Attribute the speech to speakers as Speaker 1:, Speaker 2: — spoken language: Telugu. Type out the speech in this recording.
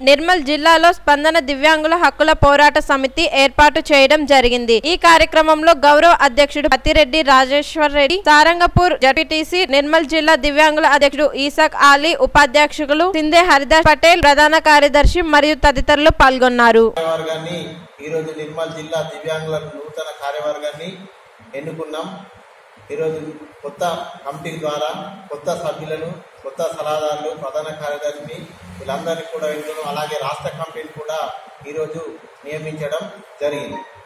Speaker 1: నిర్మల్ జిల్లాలో స్పందన దివ్యాంగుల హక్కుల పోరాట సమితి ఏర్పాటు చేయడం జరిగింది ఈ కార్యక్రమంలో గౌరవ అధ్యక్షుడు పతిరెడ్డి రాజేశ్వర్ రెడ్డి సారంగపూర్ జడ్పీటీసీ నిర్మల్ జిల్లా దివ్యాంగుల అధ్యక్షుడు ఈసాక్ ఆలీ ఉపాధ్యక్షులు సిందే హరిదాస్ పటేల్ ప్రధాన కార్యదర్శి మరియు తదితరులు పాల్గొన్నారు
Speaker 2: కార్యవర్గాన్ని ఈరోజు నిర్మల్ జిల్లా దివ్యాంగుల నూతన కార్యవర్గాన్ని ఎన్నుకున్నాం ఈరోజు కొత్త కమిటీ ద్వారా కొత్త సభ్యులను కొత్త సలహాదారులు ప్రధాన కార్యదర్శిని వీళ్ళందరినీ కూడా ఎన్నుకున్నాం అలాగే రాష్ట్ర కమిటీని కూడా ఈరోజు నియమించడం జరిగింది